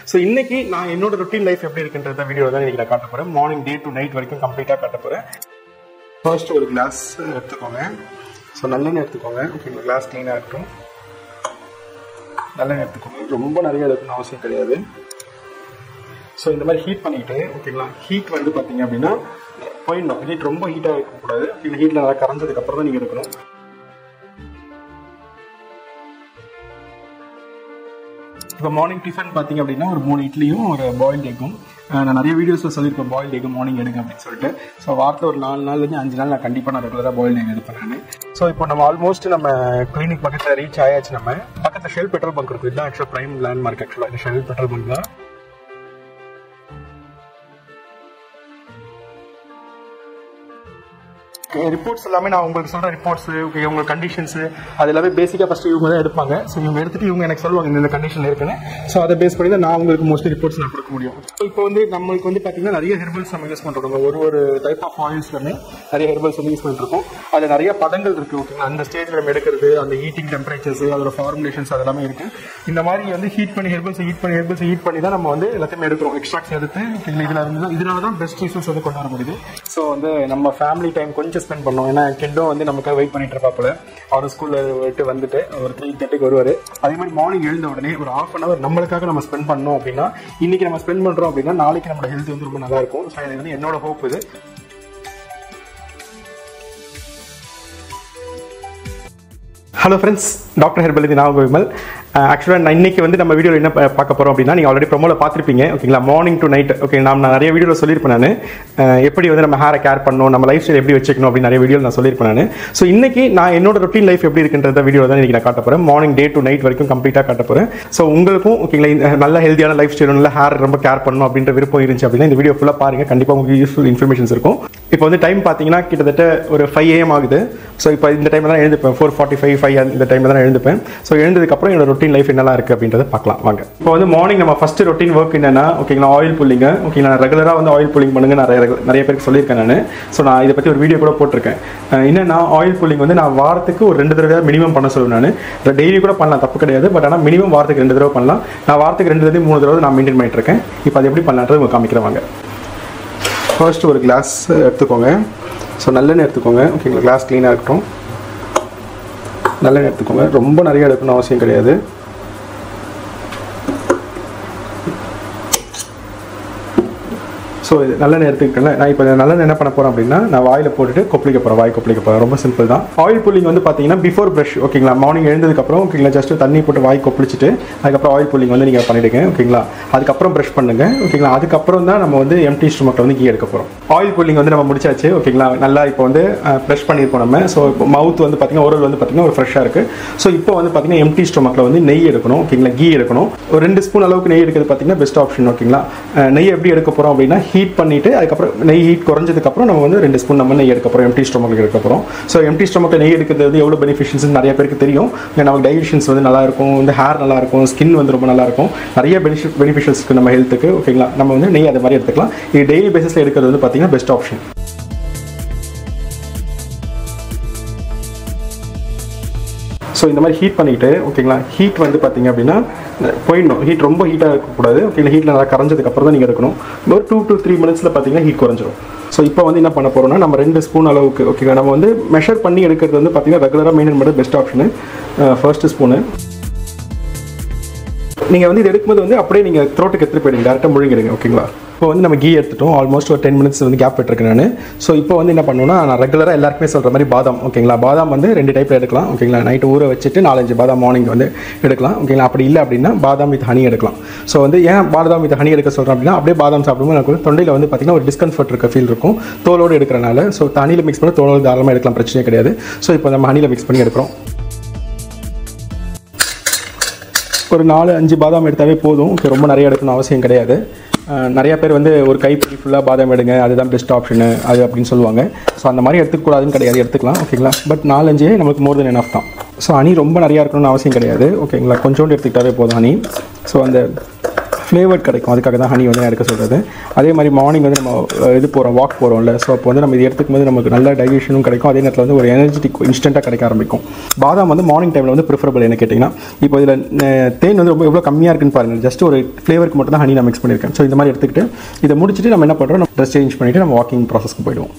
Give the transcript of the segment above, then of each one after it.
so இன்னைக்கு நான் என்னோட ரொட்டீன் லைஃப் எப்படி இருக்குன்றத வீடியோ தான் இன்னைக்கு நான் காட்ட போறேன் மார்னிங் டே டு நைட் வரைக்கும் கம்ப்ளீட்டாக காட்ட போறேன் ஃபர்ஸ்ட் ஒரு கிளாஸ் எடுத்துக்கோங்க ஸோ நல்லெண்ணெய் எடுத்துக்கோங்க ஓகேங்களா கிளாஸ் க்ளீனாக இருக்கட்டும் நல்லெண்ணெய் எடுத்துக்கோங்க ரொம்ப நிறைய எடுக்கணும்னு அவசியம் கிடையாது ஸோ இந்த மாதிரி ஹீட் பண்ணிட்டு ஓகேங்களா ஹீட் வந்து பார்த்தீங்க அப்படின்னா போயிடணும் ஹீட் ரொம்ப ஹீட்டாக இருக்கக்கூடாது இந்த ஹீட்டில் நல்லா கரைஞ்சதுக்கு அப்புறம் தான் நீங்கள் எடுக்கணும் இப்போ மார்னிங் டிஃபன் பார்த்தீங்க அப்படின்னா ஒரு மூணு இட்லியும் ஒரு பாயில்ட் எக்கும் நான் நிறைய வீடியோஸில் சொல்லியிருக்கேன் பாயில்ட் எக் மார்னிங் எடுங்க அப்படின்னு சொல்லிட்டு ஸோ வாரத்தில் ஒரு நாலு நாள்லேருந்து அஞ்சு நாள் நான் கண்டிப்பாக நான் ரெகுலராக பாயில்ட் எக் எடுப்பேன் நான் ஸோ இப்போ நம்ம ஆல்மோஸ்ட் நம்ம கிளினிக் பக்கத்தில் ரீச் ஆயாச்சு நம்ம பக்கத்தில் ஷெல் பெட்ரோல் பங்க் இருக்குது இதுதான் ஆக்சுவலாக ப்ரைம் லேண்ட்மார்க் ஆக்சுவலாக இந்த ஷெல் பெட்ரோல் பங்க் தான் ரிப்போர்ட்ஸ் எல்லாமே நான் உங்களுக்கு சொல்ற ரிப்போர்ட்ஸ் ஓகே உங்க கண்டிஷன்ஸ் அது எல்லாமே பேசிக்கா ஃபர்ஸ்ட் இவங்க தான் எடுப்பாங்க ஸோ இவங்க எடுத்துட்டு இவங்க எனக்கு சொல்லுவாங்க இந்த கண்டிஷன் இருக்குன்னு ஸோ அதை பேஸ் பண்ணி தான் நான் உங்களுக்கு மோஸ்ட்லி ரிப்போர்ட்ஸ் நான் கொடுக்க முடியும் ஸோ இப்போ வந்து நம்மளுக்கு வந்து பாத்தீங்கன்னா நிறைய ஹெர்பல்ஸ் நம்ம யூஸ் பண்றோம் ஒரு ஒரு டைப் ஆஃப் ஆயில்ஸ்லுமே நிறைய ஹெர்பல்ஸ் வந்து யூஸ் பண்ணிட்டு இருக்கோம் அது நிறைய பதங்கள் இருக்கு ஓகேங்களா அந்த ஸ்டேஜ்ல நம்ம எடுக்கிறது அந்த ஹீட்டிங் டெம்பரேச்சர்ஸ் அதோட ஃபார்முலேஷன்ஸ் அதெல்லாமே இருக்கு இந்த மாதிரி வந்து ஹீட் பண்ணி ஹெர்பல்ஸ் ஹீட் பண்ணி ஹெர்பல்ஸ் ஹீட் பண்ணி தான் நம்ம வந்து எல்லாத்தையுமே எடுக்கிறோம் எக்ஸ்ட்ராக்ஸ் எடுத்து ஓகேங்களா இதுல இருந்து தான் இதனால தான் பெஸ்ட் ரிசல்ட்ஸ் வந்து கொண்டு வர முடியுது ஸோ வந்து நம்ம ஃபேமிலி டைம் கொஞ்சம் ஸ்பெண்ட் பண்ணோம் ஏன்னா கெண்டும் வந்து நமக்காக வெயிட் பண்ணிட்டு இருப்பாப்புல அவர் ஸ்கூல்ல விட்டு வந்துட்டு ஒரு த்ரீ தேர்ட்டிக்கு வருவாரு அதே மாதிரி மார்னிங் எழுந்த உடனே ஒரு ஹாஃப் அன் அவர் நம்மளுக்காக நம்ம ஸ்பெண்ட் பண்ணோம் அப்படின்னா இன்னைக்கு நம்ம ஸ்பெண்ட் பண்றோம் அப்படின்னா நாளைக்கு நம்மளோட ஹெல்த் வந்து ரொம்ப நல்லா இருக்கும் ஸோ இது வந்து என்னோட ஹோப் இது ஹலோ ஃப்ரெண்ட்ஸ் டாக்டர் ஹெர்பல் இது நான் விமல் ஆக்சுவலாக நான் இன்னைக்கு வந்து நம்ம வீடியோவில் என்ன பா- பார்க்க போகிறோம் அப்படின்னா நீங்கள் ஆல்ரெடி ப்ரோமோவில் பார்த்துருப்பீங்க ஓகேங்களா மார்னிங் டு நைட் ஓகே நான் நிறைய வீடியோவில் சொல்லியிருப்பேன் நான் எப்படி வந்து நம்ம ஹேரை கேர் பண்ணணும் நம்ம லைஃப் ஸ்டைல் எப்படி வச்சுக்கணும் அப்படின்னு நிறைய வீடியோ நான் சொல்லியிருப்பேன் நான் ஸோ இன்னைக்கு நான் என்னோட ரொட்டீன் லைஃப் எப்படி இருக்குன்றத வீடியோ தான் இன்னைக்கு நான் காட்ட போகிறேன் மார்னிங் டே டு நைட் வரைக்கும் கம்ப்ளீட்டாக காட்ட போகிறேன் ஸோ உங்களுக்கும் ஓகேங்களா இந்த நல்ல ஹெல்த்தியான லைஃப் ஸ்டைல் நல்ல ஹேர் ரொம்ப கேர் பண்ணணும் அப்படின்ற விருப்பம் இருந்துச்சு அப்படின்னா இந்த வீடியோ ஃபுல்லாக பாருங்க கண்டிப்பாக உங்களுக்கு யூஸ்ஃபுல் இன்ஃபர்மேஷன்ஸ் இருக்கும் இப்போ வந்து டைம் பார்த்தீங்கன்னா கிட்டத்தட்ட ஒரு ஃபைவ் ஏஎம் ஆகுது ஸோ இப்போ இந்த டைமில் தான் எழுந்துப்பேன் ஃபோர் ஃபார்ட்டி ஃபைவ் ஃபைவ் இந்த டைமில் தான் எழுந்துப்பேன் ஸோ எழுந்ததுக்கப்புறம் என்னோட ரொட்டீன் லைஃப் என்னெல்லாம் இருக்குது அப்படின்றத பார்க்கலாம் வாங்க இப்போ வந்து மார்னிங் நம்ம ஃபஸ்ட்டு ரொட்டீன் ஒர்க் என்னன்னா ஓகேங்களா ஆயில் புல்லிங்க ஓகேங்களா ரெகுலராக வந்து ஆயில் புல்லிங் பண்ணுங்க நிறைய regu- நிறைய பேருக்கு சொல்லியிருக்கேன் நான் ஸோ நான் இதை பற்றி ஒரு வீடியோ கூட போட்டிருக்கேன் அஹ் என்னன்னா ஆயில் புல்லிங் வந்து நான் வாரத்துக்கு ஒரு ரெண்டு தடவை மினிமம் பண்ண சொல்லுவேன் நான் டெய்லி கூட பண்ணலாம் தப்பு கிடையாது பட் ஆனால் மினிமம் வாரத்துக்கு ரெண்டு தடவை பண்ணலாம் நான் வாரத்துக்கு ரெண்டு தடவை மூணு தடவை நான் மெயின்டைன் பண்ணிட்டு இருக்கேன் இப்போ அது எப்படி பண்ணலான்றது உங்களுக்கு காமிக்கிறேன் வாங்க ஃபர்ஸ்ட் ஒரு கிளாஸ் எடுத்துக்கோங்க ஸோ நல்லெண்ணெய் எடுத்துக்கோங்க ஓகேங்களா கிளாஸ் க்ளீனாக இருக்கட்டும் நல்லெண்ணெய் எடுத்துக்கோங்க ரொம்ப நிறைய எடுக்கணும்னு அவசியம் கிடையாது ஸோ இது நல்லெண்ணெய் எடுத்துக்கிட்டேன் நான் இப்போ நல்லெண்ணெய் என்ன பண்ண போகிறேன் அப்படின்னா நான் வாயில் போட்டுட்டு கொப்பளிக்க போகிறேன் வாய் கொப்பளிக்க போகிறேன் ரொம்ப சிம்பிள் தான் ஆயில் புல்லிங் வந்து பார்த்தீங்கன்னா பிஃபோர் ப்ரஷ் ஓகேங்களா மார்னிங் எழுந்ததுக்கப்புறம் ஓகேங்களா ஜஸ்ட் தண்ணி போட்டு வாய் கொப்பளிச்சுட்டு அதுக்கப்புறம் ஆயில் புல்லிங் வந்து நீங்கள் பண்ணிடுங்க ஓகேங்களா அதுக்கப்புறம் ப்ரஷ் பண்ணுங்க ஓகேங்களா அதுக்கப்புறம் தான் நம்ம வந்து எம்டி ஸ்டொமக்கில் வந்து கீ எடுக்க போகிறோம் ஆயில் புல்லிங் வந்து நம்ம முடிச்சாச்சு ஓகேங்களா நல்லா இப்போ வந்து ப்ரெஷ் பண்ணியிருக்கோம் நம்ம ஸோ இப்போ மவுத் வந்து பார்த்தீங்கன்னா ஓரல் வந்து பார்த்தீங்கன்னா ஒரு ஃப்ரெஷ்ஷாக இருக்குது ஸோ இப்போ வந்து பார்த்தீங்கன்னா எம்டி ஸ்டொமக்கில் வந்து நெய் எடுக்கணும் ஓகேங்களா கீ எடுக்கணும் ஒரு ரெண்டு ஸ்பூன் அளவுக்கு நெய் எடுக்கிறது பார்த்தீங்கன்னா பெஸ்ட் ஆப்ஷன் ஓகேங்களா அஹ் நெய் எப்படி எடுக்க போகிறோம் அப்படின்னா ஹீட் பண்ணிட்டு அதுக்கப்புறம் நெய் ஹீட் குறைஞ்சதுக்கப்புறம் நம்ம வந்து ரெண்டு ஸ்பூன் நம்ம நெய் எடுக்க போகிறோம் எம்டி ஸ்டொமக்கில் எடுக்க போகிறோம் ஸோ எம்டி ஸ்டொமக்கில் நெய் எடுக்கிறது வந்து எவ்வளோ பெனிஃபிஷியல்ஸ் நிறைய பேருக்கு தெரியும் ஏன்னா நமக்கு டைஜஷன்ஸ் வந்து நல்லா இருக்கும் இந்த ஹேர் நல்லா இருக்கும் ஸ்கின் வந்து ரொம்ப நல்லா இருக்கும் நிறைய பெனிஃபிட் பெனிஃபிஷியல்ஸ் இருக்கு நம்ம ஹெல்த்துக்கு ஓகேங்களா நம்ம வந்து நெய் அது மாதிரி எடுத்துக்கலாம் இது டெய்லி பேசிஸில் எடுக்கிறது வந்து பார்த்தீங்கன்னா பெஸ்ட் ஆப்ஷன் ஸோ இந்த மாதிரி ஹீட் பண்ணிட்டு ஓகேங்களா ஹீட் வந்து பார்த்தீங்க அப்படின்னா போயிடணும் ஹீட் ரொம்ப ஹீட்டாக இருக்கக்கூடாது ஓகேங்களா ஹீட்டில் நல்லா கரைஞ்சதுக்கு அப்புறம் தான் நீங்கள் எடுக்கணும் ஒரு டூ டு த்ரீ மினிட்ஸில் பார்த்தீங்கன்னா ஹீட் குறைஞ்சிரும் ஸோ இப்போ வந்து என்ன பண்ண போகிறோம்னா நம்ம ரெண்டு ஸ்பூன் அளவுக்கு ஓகேங்களா நம்ம வந்து மெஷர் பண்ணி எடுக்கிறது வந்து பார்த்தீங்கன்னா ரெகுலராக மெயின்டைன் பண்ணுறது பெஸ்ட் ஆப்ஷனு ஃபர்ஸ்ட் ஸ்பூனு நீங்கள் வந்து இது எடுக்கும்போது வந்து அப்படியே நீங்கள் த்ரோட்டுக்கு எடுத்துகிட்டு போயிடுங்க டேரெக்டாக முழுங்கிடுங்க ஓகேங்களா இப்போ வந்து நம்ம கீ எடுத்துட்டோம் ஆல்மோஸ்ட் ஒரு டென் மினிட்ஸ் வந்து கேப் விட்டுருக்கேன் நான் ஸோ இப்போ வந்து என்ன பண்ணணும்னா நான் ரெகுலராக எல்லாருக்குமே சொல்கிற மாதிரி பாதாம் ஓகேங்களா பாதாம் வந்து ரெண்டு டைப்பில் எடுக்கலாம் ஓகேங்களா நைட்டு ஊற வச்சுட்டு நாலஞ்சு பாதாம் மார்னிங் வந்து எடுக்கலாம் ஓகேங்களா அப்படி இல்லை அப்படின்னா பாதாம் வித் ஹனி எடுக்கலாம் ஸோ வந்து ஏன் பாதாம் வித் ஹனி எடுக்க சொல்கிறேன் அப்படின்னா அப்படியே பாதாம் சாப்பிடும்போது எனக்கு வந்து தொண்டையில் வந்து பார்த்தீங்கன்னா ஒரு டிஸ்கம்ஃபர்ட் இருக்க ஃபீல் இருக்கும் தோலோடு எடுக்கிறனால ஸோ தண்ணியில் மிக்ஸ் பண்ணி தோலோடு தாராளமாக எடுக்கலாம் பிரச்சனையே கிடையாது ஸோ இப்போ நம்ம ஹனியில் மிக்ஸ் பண்ணி எடுக்கிறோம் ஒரு நாலு அஞ்சு பாதாம் எடுத்தாவே போதும் Okay, ரொம்ப நிறைய எடுக்கணும் அவசியம் கிடையாது அஹ், நிறைய பேர் வந்து ஒரு கைப்பிடி ஃபுல்லாக பாதாம் எடுங்க அதுதான் பெஸ்ட் ஆப்ஷனு அது அப்படின்னு சொல்லுவாங்க ஸோ அந்த மாதிரி எடுத்துக்கூடாதுன்னு கிடையாது எடுத்துக்கலாம் ஓகேங்களா பட் நாலஞ்சே நமக்கு மோர் தென் எனஃப் தான் ஸோ ஹனி ரொம்ப நிறையா இருக்கணும்னு அவசியம் கிடையாது ஓகேங்களா கொஞ்சோண்டு எடுத்துக்கிட்டாவே போதும் ஹனி ஸோ அந்த ஃப்ளேவர்ட் கிடைக்கும் அதுக்காக தான் ஹனி வந்து நான் எடுக்க சொல்கிறது அதே மாதிரி மார்னிங் வந்து நம்ம அஹ், இது போகிறோம் வாக் போகிறோம்ல ஸோ அப்போ வந்து நம்ம இது எடுத்துக்கும் போது நமக்கு நல்ல டைஜஷனும் கிடைக்கும் அதே நேரத்தில் வந்து ஒரு எனர்ஜெட்டிக் இன்ஸ்டண்ட்டாக கிடைக்க ஆரம்பிக்கும் பாதாம் வந்து மார்னிங் டைமில் வந்து ப்ரிஃபரபிள் என்ன கேட்டிங்கன்னா இப்போ இதில் தேன் வந்து ரொம்ப எவ்வளோ கம்மியாக இருக்குன்னு பாருங்கள் ஜஸ்ட் ஒரு ஃப்ளேவருக்கு மட்டும் தான் ஹனி நான் மிக்ஸ் பண்ணியிருக்கேன் ஸோ இந்த மாதிரி எடுத்துக்கிட்டு இதை முடிச்சுட்டு நம்ம என்ன பண்ணுறோம் நம்ம ட்ரெஸ் சேஞ்ச் பண்ணிவிட்டு நம்ம வாக்கிங் ப்ராசஸ்க்கு போயிடுவோம்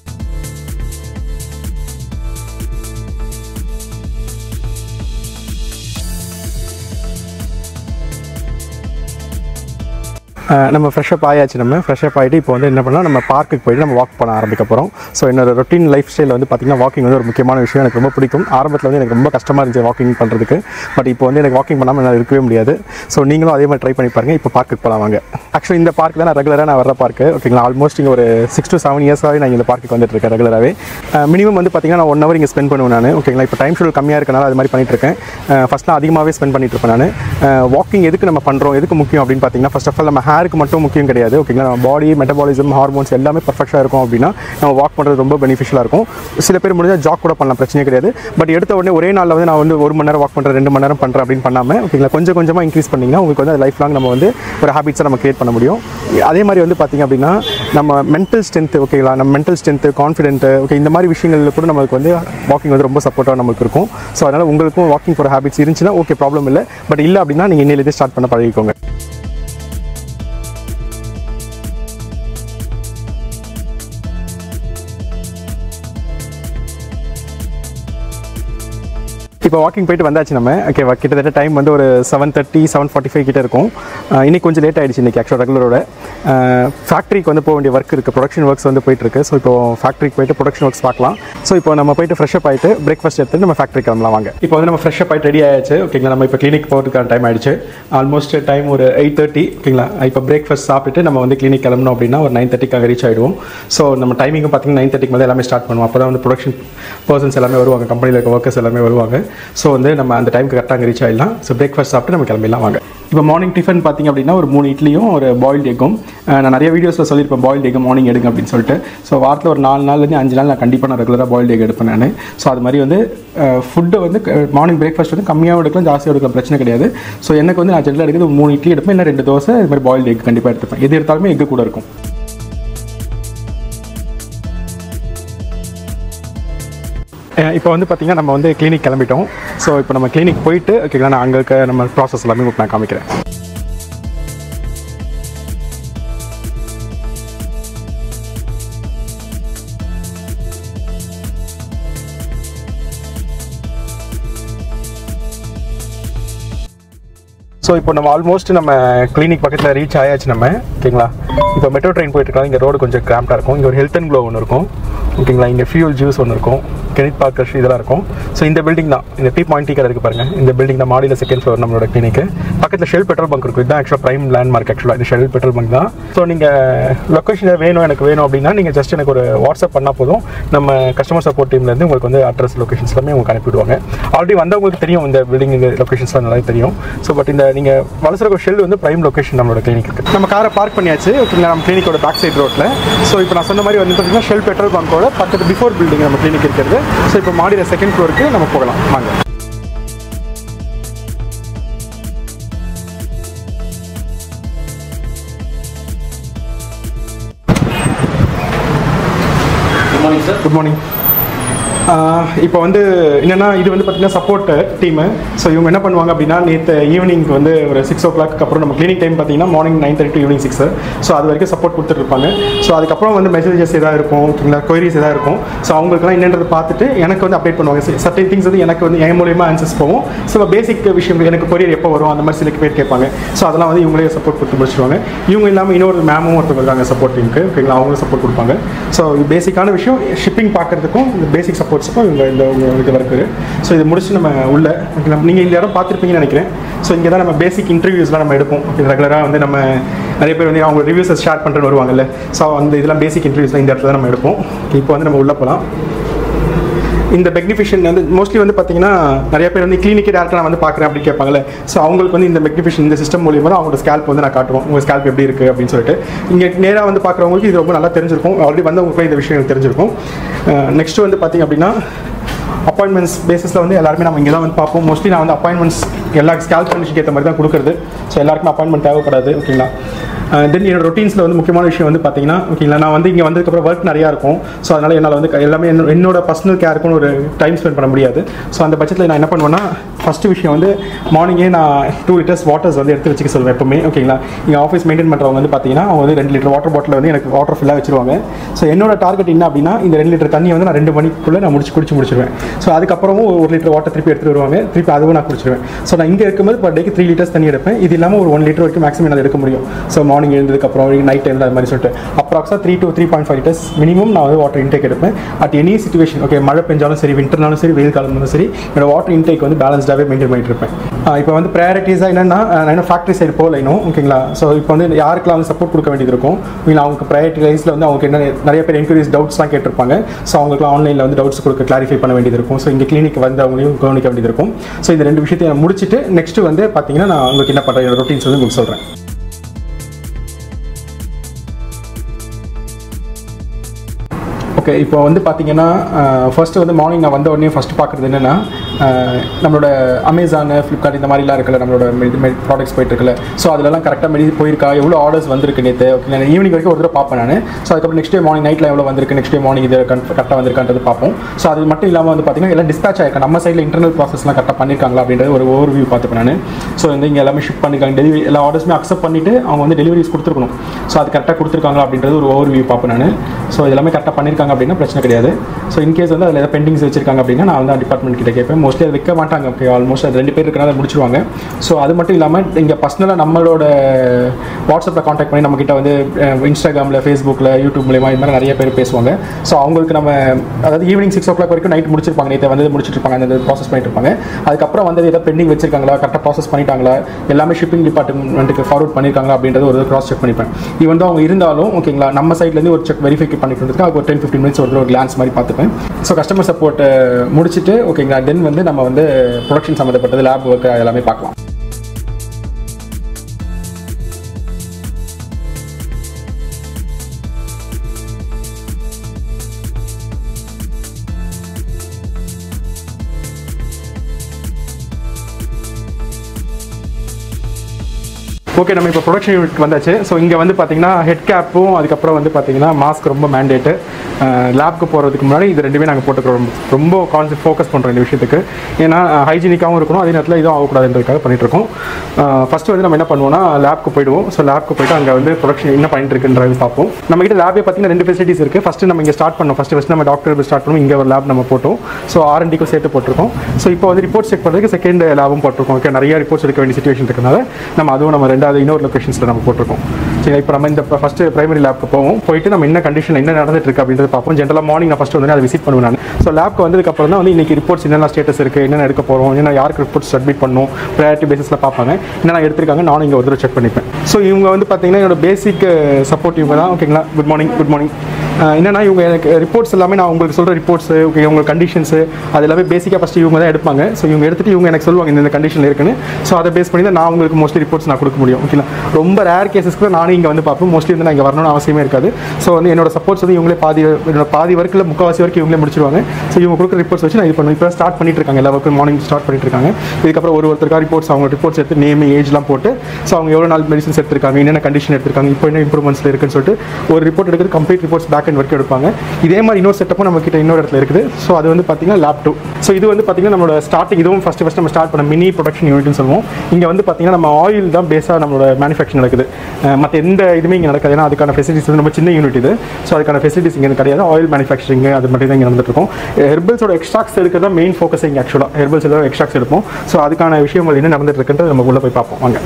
அஹ் நம்ம ஃப்ரெஷ்ஷப் ஆயாச்சு நம்ம ஃப்ரெஷ்ஷப் ஆகிட்டு இப்போ வந்து என்ன பண்ணலாம் நம்ம பார்க்குக்கு போயிட்டு நம்ம வாக் பண்ண ஆரம்பிக்க போகிறோம் ஸோ என்னோட ரொட்டீன் லைஃப் ஸ்டைலில் வந்து பார்த்திங்கன்னா வாக்கிங் வந்து ஒரு முக்கியமான விஷயம் எனக்கு ரொம்ப பிடிக்கும் ஆரம்பத்தில் வந்து எனக்கு ரொம்ப கஷ்டமாக இருந்துச்சு வாக்கிங் பண்ணுறதுக்கு பட் இப்போ வந்து எனக்கு வாக்கிங் பண்ணாமல் என்னால் இருக்கவே முடியாது ஸோ நீங்களும் அதே மாதிரி ட்ரை பண்ணி பாருங்கள் இப்போ பார்க்குக்கு போகலாம் வாங்க ஆக்சுவலி இந்த பார்க் தான் நான் ரெகுலராக நான் வர பார்க்கு ஓகேங்களா ஆல்மோஸ்ட் இங்கே ஒரு சிக்ஸ் டு செவன் இயர்ஸாகவே நான் இந்த பார்க்குக்கு வந்துட்டு இருக்கேன் ரெகுலராகவே மினிமம் வந்து பார்த்திங்கன்னா நான் ஒன் ஹவர் இங்கே ஸ்பெண்ட் பண்ணுவேன் நான் ஓகேங்களா இப்போ டைம் ஷெடியூல் கம்மியாக இருக்கனால அது மாதிரி பண்ணிட்டு இருக்கேன் ஃபஸ்ட்லாம் அதிகமாகவே ஸ்பெண்ட் பண்ணிட்டு இருப்பேன் நான் வாக்கிங் எதுக்கு நம்ம பண்ணுறோம் எதுக்கு முக்கியம் அப்படின்னு பார்த்தீங்கன்னா ஃபர்ஸ்ட் ஆஃப் ஆல் நம்ம ஹேருக்கு மட்டும் முக்கியம் கிடையாது ஓகேங்களா நம்ம பாடி மெட்டபாலிசம் ஹார்மோன்ஸ் எல்லாமே பர்ஃபெக்டாக இருக்கும் அப்படின்னா நம்ம வாக் பண்ணுறது ரொம்ப பெனிஃபிஷியலாக இருக்கும் சில பேர் முடிஞ்சால் ஜாக் கூட பண்ணலாம் பிரச்சனையே கிடையாது பட் எடுத்த உடனே ஒரே நாளில் வந்து நான் வந்து ஒரு மணி நேரம் வாக் பண்ணுறேன் ரெண்டு மணி நேரம் பண்ணுறேன் அப்படின்னு பண்ணாமல் ஓகேங்களா கொஞ்சம் கொஞ்சமாக இன்க்ரீஸ் பண்ணிங்கன்னா உங்களுக்கு வந்து லைஃப் லாங் நம்ம வந்து ஒரு ஹேபிட்ஸை நம்ம கிரியேட் பண்ண முடியும் அதே மாதிரி வந்து பார்த்திங்க அப்படின்னா நம்ம மென்டல் ஸ்ட்ரென்த் ஓகேங்களா நம்ம மென்டல் ஸ்ட்ரென்த்து கான்ஃபிடென்ட்டு ஓகே இந்த மாதிரி விஷயங்களில் கூட நமக்கு வந்து வாக்கிங் வந்து ரொம்ப சப்போர்ட்டாக நமக்கு இருக்கும் ஸோ அதனால் உங்களுக்கும் வாக்கிங் போகிற ஹேபிட்ஸ் இருந்துச்சுன்னா ஓகே ப்ராப்ளம் இல்லை பட் இல்லை அப்படின்னா நீங்கள் இன்னிலேருந்து ஸ்டார்ட் பண்ண பழகிக்கோங்க இப்போ வாக்கிங் போயிட்டு வந்தாச்சு நம்ம ஓகே கிட்டத்தட்ட டைம் வந்து ஒரு seven thirty seven forty five கிட்ட இருக்கும் அஹ் இன்னைக்கு கொஞ்சம் லேட் ஆயிடுச்சு இன்னைக்கு ஆக்சுவலாக ரெகுலரோட ஃபேக்ட்ரிக்கு வந்து போக வேண்டிய ஒர்க் இருக்குது ப்ரொடக்ஷன் ஒர்க்ஸ் வந்து போயிட்டு இருக்கு ஸோ இப்போ ஃபேக்ட்ரிக்கு போயிட்டு ப்ரொடக்ஷன் ஒர்க்ஸ் பார்க்கலாம் ஸோ இப்போ நம்ம போயிட்டு ஃப்ரெஷ்அப் ஆயிட்டு பிரேக்ஃபாஸ்ட் எடுத்து நம்ம ஃபேக்ட்ரி கிளம்பலாம் வாங்க இப்போ வந்து நம்ம ஃப்ரெஷ்அப் ஆயிட்டு ரெடி ஆயாச்சு ஓகேங்களா நம்ம இப்போ கிளினிக் போகிறதுக்கான டைம் ஆயிடுச்சு ஆல்மோஸ்ட் டைம் ஒரு எயிட் தேர்ட்டி ஓகேங்களா இப்போ பிரேக்ஃபாஸ்ட் சாப்பிட்டு நம்ம வந்து கிளினிக் கிளம்பணும் அப்படின்னா ஒரு நைன் தேர்ட்டிக்காக ரீச் ஆகிடுவோம் ஸோ நம்ம டைமிங்கும் பார்த்தீங்கன்னா நைன் தேர்ட்டிக்கு மேலே எல்லாமே ஸ்டார்ட் பண்ணுவோம் அப்போ தான் வந்து ப்ரொடக்ஷன் பர்சன்ஸ் எல்லாமே வருவாங்க கம்பெனியில் இருக்க ஒர்க்கர்ஸ் எல்லாமே வருவாங்க ஸோ வந்து நம்ம அந்த டைமுக்கு கரெக்டாக அங்கே ரீச் ஆகிடலாம் ஸோ பிரேக்ஃபாஸ்ட் சாப்பிட்டு நம்ம கிளம்பிடலாம் வாங்க இப்போ மார்னிங் டிஃபன் பார்த்தீங்க அப்படின்னா ஒரு மூணு இட்லியும் ஒரு பாயில்டு எக்கும் நான் நிறைய வீடியோஸில் சொல்லியிருப்பேன் பாயில்டு எக் மார்னிங் எடுங்க அப்படின்னு சொல்லிட்டு ஸோ வாரத்தில் ஒரு நாலு நாள்லேருந்து அஞ்சு நாள் நான் கண்டிப்பாக நான் ரெகுலராக பாயில்டு எக் எடுப்பேன் நான் ஸோ அது மாதிரி வந்து ஃபுட்டை வந்து மார்னிங் பிரேக்ஃபாஸ்ட் வந்து கம்மியாக எடுக்கலாம் ஜாஸ்தியாக எடுக்கலாம் பிரச்சனை கிடையாது ஸோ எனக்கு வந்து நான் ஜென்ரலாக எடுக்கிறது ஒரு மூணு இட்லி எடுப்பேன் இல்லை ரெண்டு தோசை இது மாதிரி பாயில்டு எக் கண்டிப்பாக எடுத்துப்பேன் எது எடுத்தாலுமே எக்கு கூட இருக்கும் இப்போ வந்து பார்த்திங்கன்னா நம்ம வந்து கிளினிக் கிளம்பிட்டோம் ஸோ இப்போ நம்ம கிளினிக் போயிட்டு ஓகேங்களா நான் அங்கே இருக்க நம்ம ப்ராசஸ் எல்லாமே உங்களுக்கு நான் காமிக்கிறேன் ஸோ இப்போ நம்ம ஆல்மோஸ்ட் நம்ம கிளினிக் பக்கத்தில் ரீச் ஆயாச்சு நம்ம ஓகேங்களா இப்போ மெட்ரோ ட்ரெயின் போயிட்டு இருக்கலாம் இங்கே ரோடு கொஞ்சம் கிராம்டாக இருக்கும் இங்கே ஒரு ஹெல்த் அண்ட் க்ளோ ஒன்று இருக்கும் ஓகேங்களா இங்கே ஃபியூல் ஜூஸ் ஒன்று இருக்கும் கெனித் பார்க்கர்ஸ் இதெல்லாம் இருக்கும் ஸோ இந்த பில்டிங் தான் இந்த டீ பாயிண்ட் டீ கடை இருக்கு பாருங்க இந்த பில்டிங் தான் மாடியில் செகண்ட் ஃப்ளோர் நம்மளோட கிளினிக்கு பக்கத்தில் ஷெல் பெட்ரோல் பங்க் இருக்கும் இதுதான் ஆக்சுவலாக ப்ரைம் லேண்ட்மார்க் ஆக்சுவலாக இந்த ஷெல் பெட்ரோல் பங்க் தான் ஸோ நீங்கள் லொக்கேஷன் வேணும் எனக்கு வேணும் அப்படின்னா நீங்கள் ஜஸ்ட் எனக்கு ஒரு வாட்ஸ்அப் பண்ணால் போதும் நம்ம கஸ்டமர் சப்போர்ட் டீம்லேருந்து உங்களுக்கு வந்து அட்ரஸ் லொக்கேஷன்ஸ் எல்லாமே உங்களுக்கு அனுப்பிவிடுவாங்க ஆல்ரெடி வந்தவங்களுக்கு தெரியும் இந்த பில்டிங் இந்த லொக்கேஷன்ஸ்லாம் நல்லா தெரியும் ஸோ பட் இந்த நீங்கள் வலசரக ஷெல் வந்து ப்ரைம் லொக்கேஷன் நம்மளோட கிளினிக் இருக்குது நம்ம காரை பார்க் பண்ணியாச்சு ஓகேங்களா நம்ம கிளினிக்கோட பேக் சைடு ரோட்டில் ஸோ இப்போ நான் சொன்ன மாதிரி வந்து பார்த்தீங்கன்னா ஷெல் பெட்ரோல் பங்கோட பக்கத்து பிஃபோர் பில்டிங் நம்ம கிளினிக் இருக்கிறது ஸோ இப்போ மாடியில் செகண்ட் ஃப்ளோருக்கு நம்ம போகலாம் வாங்க good morning sir good morning இப்போ வந்து என்னென்னா இது வந்து பார்த்தீங்கன்னா சப்போர்ட் டீமு ஸோ இவங்க என்ன பண்ணுவாங்க அப்படின்னா நேற்று ஈவினிங் வந்து ஒரு சிக்ஸ் ஓ கிளாக் அப்புறம் நம்ம கிளினிக் டைம் பார்த்தீங்கன்னா morning nine thirty to evening six so அது வரைக்கும் சப்போர்ட் கொடுத்துட்ருப்பாங்க ஸோ அதுக்கப்புறம் வந்து மெசேஜஸ் எதாவது இருக்கும் ஓகேங்களா கொயரிஸ் எதாவது இருக்கும் ஸோ அவங்களுக்குலாம் என்னன்றது பார்த்துட்டு எனக்கு வந்து அப்டேட் பண்ணுவாங்க சர்டன் திங்ஸ் வந்து எனக்கு வந்து என் மூலியமாக ஆன்சர்ஸ் போகும் ஸோ பேசிக் விஷயம் எனக்கு கொரியர் எப்போ வரும் அந்த மாதிரி சில பேர் கேட்பாங்க ஸோ அதெல்லாம் வந்து இவங்களே சப்போர்ட் கொடுத்து முடிச்சிருவாங்க இவங்க இல்லாமல் இன்னொரு மேமும் ஒருத்தவங்க இருக்காங்க சப்போர்ட் டீமுக்கு ஓகேங்களா அவங்களும் சப்போர்ட் கொடுப்பாங்க ஸோ பேசிக்கான விஷயம் ஷிப்பிங் பார்க்குறதுக்கும் இந்த பேசிக் சப்போர்ட்ஸுக்கும் இவங்க இந்த உங்களுக்கு இருக்குது ஸோ இது முடிச்சு நம்ம உள்ள ஓகேங்களா நீங்கள் இந்த இடம் பார்த்துருப்பீங்கன்னு நினைக்கிறேன் ஸோ இங்கே தான் நம்ம பேசிக் இன்டர்வியூஸ்லாம் நம்ம எடுப்போம் ஓகே ரெகுலராக வந்து நம்ம நிறைய பேர் வந்து அவங்க ரிவ்யூஸை ஷேர் பண்ணுறேன்னு வருவாங்கல்ல ஸோ அந்த இதெல்லாம் பேசிக் இன்டர்வியூஸ்லாம் இந்த இடத்துல தான் நம்ம எடுப்போம் இப்போ வந்து நம்ம உள்ளே போகலாம் இந்த பெக்னிஃபிஷன் வந்து மோஸ்ட்லி வந்து பார்த்தீங்கன்னா நிறைய பேர் வந்து கிளினிக்கே டேரக்டாக நான் வந்து பார்க்குறேன் அப்படின்னு கேட்பாங்கல்ல ஸோ அவங்களுக்கு வந்து இந்த பெக்னிஃபிஷன் இந்த சிஸ்டம் மூலியமாக தான் அவங்களோட ஸ்கேல்ப் வந்து நான் காட்டுவோம் உங்கள் ஸ்கேல்ப் எப்படி இருக்குது அப்படின்னு சொல்லிட்டு இங்கே நேராக வந்து பார்க்குறவங்களுக்கு இது ரொம்ப நல்லா தெரிஞ்சிருக்கும் ஆல்ரெடி வந்து உங்களுக்கு இந்த விஷயம் தெரிஞ்சிருக்கும் நெக்ஸ்ட் வந்து பார்த்தீங்க அப்படின்னா அப்பாயின்மெண்ட்ஸ் பேசிஸில் வந்து எல்லாருமே நம்ம இங்கே தான் வந்து பார்ப்போம் மோஸ்ட்லி நான் வந்து அப்பாயின்மெண்ட்ஸ் எல்லா ஸ்கேல் கண்டிஷனுக்கு ஏற்ற மாதிரி தான் கொடுக்குறது ஸோ எல்லாருக்குமே அப்பாயின்மெண்ட் தேவைப்படாது ஓகேங்களா தென் என்னோட ரொட்டீன்ஸில் வந்து முக்கியமான விஷயம் வந்து பார்த்தீங்கன்னா ஓகேங்களா நான் வந்து இங்கே வந்ததுக்கப்புறம் ஒர்க் நிறையா இருக்கும் ஸோ அதனால் என்னால் வந்து க- எல்லாமே என்னோட என்னோட பர்சனல் கேருக்குன்னு ஒரு டைம் ஸ்பெண்ட் பண்ண முடியாது ஸோ அந்த பட்சத்தில் நான் என்ன பண்ணுவேன்னா ஃபஸ்ட்டு விஷயம் வந்து மார்னிங்கே நான் டூ லிட்டர்ஸ் வாட்டர்ஸ் வந்து எடுத்து வச்சுக்க சொல்லுவேன் எப்பவுமே ஓகேங்களா இங்கே ஆஃபீஸ் மெயின்டைன் பண்ணுறவங்க வந்து பார்த்தீங்கன்னா அவங்க வந்து ரெண்டு லிட்டர் வாட்டர் பாட்டில் வந்து எனக்கு வாட்டர் ஃபுல்லாக வச்சிருவாங்க ஸோ என்னோட டார்கெட் என்ன அப்படின்னா இந்த ரெண்டு லிட்டர் தண்ணியை வந்து நான் ரெண்டு மணிக்குள்ளே நான் முடிச்சு குடிச்சு முடிச்சிருவேன் ஸோ அதுக்கப்புறமும் ஒரு லிட்டர் வாட்டர் திருப்பி எடுத்துட்டு வருவாங்க திருப்பி அதுவும் நான் குடிச்சிருவேன் ஸோ நான் இங்கே இருக்கும்போது பர் டேக்கு த்ரீ லிட்டர்ஸ் தண்ணி எடுப்பேன் இது இல்லாமல் ஒரு ஒன் லிட்டர் வரைக்கும் மேக்ஸிமம் என்னால் எடுக்க முடியும் ஸோ மார்னிங் எழுந்ததுக்கப்புறம் நைட் டைமில் அது மாதிரி சொல்லிட்டு அப்ராக்ஸாக three to three point five litres minimum நான் வந்து வாட்டர் இன்டேக் எடுப்பேன் அட் எனி சுச்சுவேஷன் ஓகே மழை பெஞ்சாலும் சரி விண்டர்னாலும் சரி வெயில் காலம் இருந்தாலும் சரி என்னோட வாட்டர் இன்டேக் வந்து பேலன்ஸ்டாகவே மெயின்டைன் பண்ணிட்டு இருப்பேன் இப்போ வந்து ப்ரையாரிட்டிஸாக என்னன்னா அஹ் நான் என்ன ஃபேக்ட்ரி சைடு போகல இன்னும் ஓகேங்களா ஸோ இப்போ வந்து யாருக்கெல்லாம் வந்து சப்போர்ட் கொடுக்க வேண்டியது இருக்கும் ஓகேங்களா அவங்க ப்ரையாரிட்டி லைஸில் வந்து அவங்க என்ன நிறைய பேர் என்கொயரிஸ் டவுட்ஸ்லாம் கேட்டிருப்பாங்க ஸோ அவங்களுக்குலாம் ஆன்லைனில் வந்து டவுட்ஸ் கொடுக்க கிளாரிஃபை பண்ண வேண்டியது இருக்கும் ஸோ இங்கே கிளினிக் வந்து அவங்களையும் கவனிக்க வேண்டியது இருக்கும் ஸோ இந்த ரெண்டு விஷயத்தையும் நான் முடிச்சுட்டு நெக்ஸ்ட் வந்து பார்த்தீங்கன்னா நான் உங்களுக்கு என்ன பண்ணுறேன் ரொட்டீன்ஸ் வந்து உங்களுக்கு சொல்கிறேன் ஓகே இப்போ வந்து பார்த்தீங்கன்னா ஃபர்ஸ்ட் வந்து மார்னிங் நான் வந்த உடனே ஃபர்ஸ்ட் பார்க்குறது என்னென்னா நம்மளோட அமேசான் ஃப்ளிப்கார்ட் இந்த மாதிரிலாம் இருக்குல்ல நம்மளோட ப்ராடக்ட்ஸ் போயிட்டு இருக்குல்ல ஸோ அதிலலாம் கரெக்டாக மெடி போயிருக்கா எவ்வளோ ஆர்டர்ஸ் வந்திருக்கு நேற்று ஓகே நான் ஈவினிங் வரைக்கும் ஒரு தடவை பார்ப்பேன் நான் ஸோ அதுக்கப்புறம் நெக்ஸ்ட் டே மார்னிங் நைட்டில் எவ்வளோ வந்திருக்கு நெக்ஸ்ட் டே மார்னிங் இது கரெக்டாக வந்திருக்கான்றது பார்ப்போம் ஸோ அது மட்டும் இல்லாமல் வந்து பார்த்தீங்கன்னா எல்லாம் டிஸ்பேச் ஆயிருக்கா நம்ம சைடில் இன்டர்னல் ப்ராசஸ்லாம் கரெக்டாக பண்ணியிருக்காங்களா அப்படின்றது ஒரு ஓவர் வியூ பார்த்துப்பேன் நான் ஸோ வந்து இங்கே எல்லாமே ஷிப் பண்ணிருக்காங்க டெலிவரி எல்லா ஆர்டர்ஸுமே அக்செப்ட் பண்ணிட்டு அவங்க வந்து டெலிவரிஸ் கொடுத்துருக்கணும் ஸோ அது கரெக்டாக கொடுத்துருக்காங்களா அப்படின்றது ஒரு ஓவர் வியூ பார்ப்பேன் நான் ஸோ இது எல்லாமே கரெக்டாக பண்ணியிருக்காங்க அப்படின்னா பிரச்சனை கிடையாது ஸோ இன்கேஸ் வந்து அதில் ஏதாவது பெண்டிங்ஸ் வச்சிருக்காங்க அப்படின்னா நான் வந்து டிபார்ட்மெண்ட் கிட்ட கேட்பேன் மோஸ்ட்லி அதை வைக்க மாட்டாங்க ஓகே ஆல்மோஸ்ட் அது ரெண்டு பேர் இருக்கிறனால அதை முடிச்சிருவாங்க ஸோ அது மட்டும் இல்லாமல் இங்கே பர்சனலாக நம்மளோட வாட்ஸ்அப்பில் காண்டாக்ட் பண்ணி நம்ம கிட்ட வந்து இன்ஸ்டாகிராமில் ஃபேஸ்புக்கில் யூடியூப் மூலயமா இது மாதிரி நிறைய பேர் பேசுவாங்க ஸோ அவங்களுக்கு நம்ம அதாவது ஈவினிங் சிக்ஸ் ஓ கிளாக் வரைக்கும் நைட் முடிச்சிருப்பாங்க நேற்று வந்து முடிச்சிட்டு இருப்பாங்க அந்த ப்ராசஸ் பண்ணிட்டு இருப்பாங்க அதுக்கப்புறம் வந்து ஏதாவது பெண்டிங் வச்சிருக்காங்களா கரெக்டாக ப்ராசஸ் பண்ணிட்டாங்களா எல்லாமே ஷிப்பிங் டிபார்ட்மெண்ட்டுக்கு ஃபார்வர்ட் பண்ணியிருக்காங்களா அப்படின்றது ஒரு கிராஸ் செக் பண்ணிப்பேன் ஈவன் தான் அவங்க இருந்தாலும் ஓகேங்களா நம்ம சைட்லேருந்து ஒரு செக் வெரிஃபை பண்ணிட்டு அது ஒரு டென் ஃபிஃப்டின் மினிட்ஸ் ஒரு கிளான்ஸ் மாதிரி பார்த்துப்பேன் ஸோ கஸ்டமர் சப்போர்ட் முடிச்சுட்டு ஓகேங்களா தென் வந்து நம்ம வந்து ப்ரொடக்ஷன் சம்மந்தப்பட்டது லேப் ஒர்க் எல்லாமே பார்க்கலாம் ஓகே நம்ம இப்போ ப்ரொடக்ஷன் யூனிட் வந்தாச்சு ஸோ இங்கே வந்து பார்த்தீங்கன்னா ஹெட் கேப்பும் அதுக்கப்புறம் வந்து பார்த்தீங்கன்னா மாஸ்க் ரொம்ப மேண்டேட்டு லேப்க்கு போகிறதுக்கு முன்னாடி இது ரெண்டுமே நாங்கள் போட்டுக்கிறோம் ரொம்ப கான்செப்ட் ஃபோக்கஸ் பண்ணுறோம் இந்த விஷயத்துக்கு ஏன்னா ஹைஜீனிக்காகவும் இருக்கணும் அதே நேரத்தில் இதுவும் ஆகக்கூடாதுன்றதுக்காக பண்ணிட்டு இருக்கோம் ஃபஸ்ட்டு வந்து நம்ம என்ன பண்ணுவோம்னா லேப்க்கு போயிடுவோம் ஸோ லேப்க்கு போயிட்டு அங்கே வந்து ப்ரொடக்ஷன் என்ன பண்ணிட்டு இருக்குன்றது பார்ப்போம் நம்ம கிட்ட லேபே பார்த்தீங்கன்னா ரெண்டு ஃபெசிலிட்டிஸ் இருக்குது ஃபஸ்ட்டு நம்ம இங்கே ஸ்டார்ட் பண்ணோம் ஃபஸ்ட்டு ஃபஸ்ட் நம்ம டாக்டர் ஸ்டார்ட் பண்ணோம் இங்கே ஒரு லேப் நம்ம போட்டோம் ஸோ ஆர்என்டிக்கும் சேர்த்து போட்டிருக்கோம் ஸோ இப்போ வந்து ரிப்போர்ட்ஸ் செக் பண்ணுறதுக்கு செகண்ட் லேபும் போட்டிருக்கோம் ஓகே நிறைய ரிப்போர்ட்ஸ் எடுக்க வேண்டிய சுச்சுவேஷன் இருக்கிறனால நம்ம அதுவும் நம்ம ரெண்டாவது இன்னொரு லொக்கேஷன்ஸில் நம்ம போட்டிருக்கோம் சரி இப்போ நம்ம இந்த ஃபஸ்ட்டு பிரைமரி லேப்க்கு போவோம் போயிட்டு நம்ம என்ன கண்டிஷன் என்ன நடந்துட்டு இருக்கு அப்படின்றத பார்ப்போம் ஜென்ரலாக மார்னிங் நான் ஃபஸ்ட்டு வந்து அதை விசிட் பண்ணுவேன் நான் ஸோ லேப்க்கு வந்ததுக்கப்புறம் தான் வந்து இன்னைக்கு ரிப்போர்ட்ஸ் என்னென்ன ஸ்டேட்டஸ் இருக்குது என்னென்ன எடுக்க போகிறோம் என்னென்ன யாருக்கு ரிப்போர்ட்ஸ் சப்மிட் பண்ணணும் ப்ரையாரிட்டி பேசிஸில் பார்ப்பாங்க என்னென்ன எடுத்திருக்காங்க நானும் இங்கே ஒரு தடவை செக் பண்ணிப்பேன் ஸோ இவங்க வந்து பார்த்தீங்கன்னா என்னோட பேசிக் சப்போர்ட் இவங்க தான் ஓகேங்களா குட் மார்னிங் குட் மார்னிங் என்னன்னா இவங்க எனக்கு ரிப்போர்ட்ஸ் எல்லாமே நான் உங்களுக்கு சொல்கிற ரிப்போர்ட்ஸ் ஓகே உங்க கண்டிஷன்ஸ் அது எல்லாமே பேசிக்காக ஃபஸ்ட்டு இவங்க தான் எடுப்பாங்க ஸோ இவங்க எடுத்துட்டு இவங்க எனக்கு சொல்லுவாங்க இந்த கண்டிஷன் இருக்குன்னு ஸோ அதை பேஸ் பண்ணி தான் நான் உங்களுக்கு மோஸ்ட்லி ரிப்போர்ட்ஸ் நான் கொடுக்க முடியும் ஓகேங்களா ரொம்ப ரேர் கேசஸ்க்கு நானும் இங்கே வந்து பார்ப்போம் மோஸ்ட்லி வந்து நான் இங்கே வரணும்னு அவசியமே இருக்காது ஸோ வந்து என்னோட சப்போர்ட்ஸ் வந்து இவங்களே பாதி என்னோட பாதி ஒர்க்கில் முக்கால்வாசி வரைக்கும் இவங்களே முடிச்சிருவாங்க ஸோ இவங்க கொடுக்குற ரிப்போர்ட்ஸ் வச்சு நான் இது பண்ணுவேன் இப்போ ஸ்டார்ட் பண்ணிட்டு இருக்காங்க எல்லா ஒர்க்கும் மார்னிங் ஸ்டார்ட் பண்ணிட்டு இருக்காங்க இதுக்கப்புறம் ஒரு ஒருத்தருக்கா ரிப்போர்ட்ஸ் அவங்க ரிப்போர்ட்ஸ் எடுத்து நேம் ஏஜ்லாம் போட்டு ஸோ அவங்க எவ்வளோ நாள் மெடிசன்ஸ் எடுத்திருக்காங்க என்னென்ன கண்டிஷன் எடுத்திருக்காங்க இப்போ என்ன இம்ப்ரூவ்மெண்ட்ஸில் இருக்குன்னு சொல்லிட்டு ஒரு ரிப்போர்ட் எடுக்கிறது complete reports back and work எடுப்பாங்க இதே மாதிரி இன்னொரு செட்டப்பும் நம்ம கிட்ட இன்னொரு இடத்துல இருக்குது ஸோ அது வந்து பார்த்தீங்கன்னா லேப் டூ ஸோ இது வந்து பார்த்தீங்கன்னா நம்மளோட ஸ்டார்டிங் இதுவும் ஃபஸ்ட்டு ஃபஸ்ட் நம்ம ஸ்டார்ட் பண்ண மினி ப்ரொடக்ஷன் யூனிட்னு சொல்லுவோம் இங்கே வந்து பார்த்தீங்கன்னா நம்ம ஆயில் தான் பேஸாக நம்மளோட மேனுஃபேக்சர் நடக்குது மற்ற எந்த இதுவுமே இங்கே நடக்காது ஏன்னா அதுக்கான ஃபெசிலிட்டிஸ் வந்து ரொம்ப சின்ன யூனிட் இது ஸோ அதுக்கான ஃபெசிலிட்டிஸ் இங்கே கிடையாது ஆயில் மேனுஃபேக்சரிங் அது மட்டும் தான் இங்கே நடந்துட்டு இருக்கும் ஹெர்பல்ஸோட எக்ஸ்ட்ராக்ஸ் எடுக்கிறது தான் மெயின் ஃபோக்கஸ் இங்கே ஆக்சுவலாக ஹெர்பல்ஸ் எல்லாம் எக்ஸ்ட்ராக்ஸ் எடுப்போம் ஸோ அதுக்கான விஷயங்கள் என்ன நடந்துட்டு இருக்குன்றது நம்ம உள்ளே போய் பார்ப்போம் வாங்க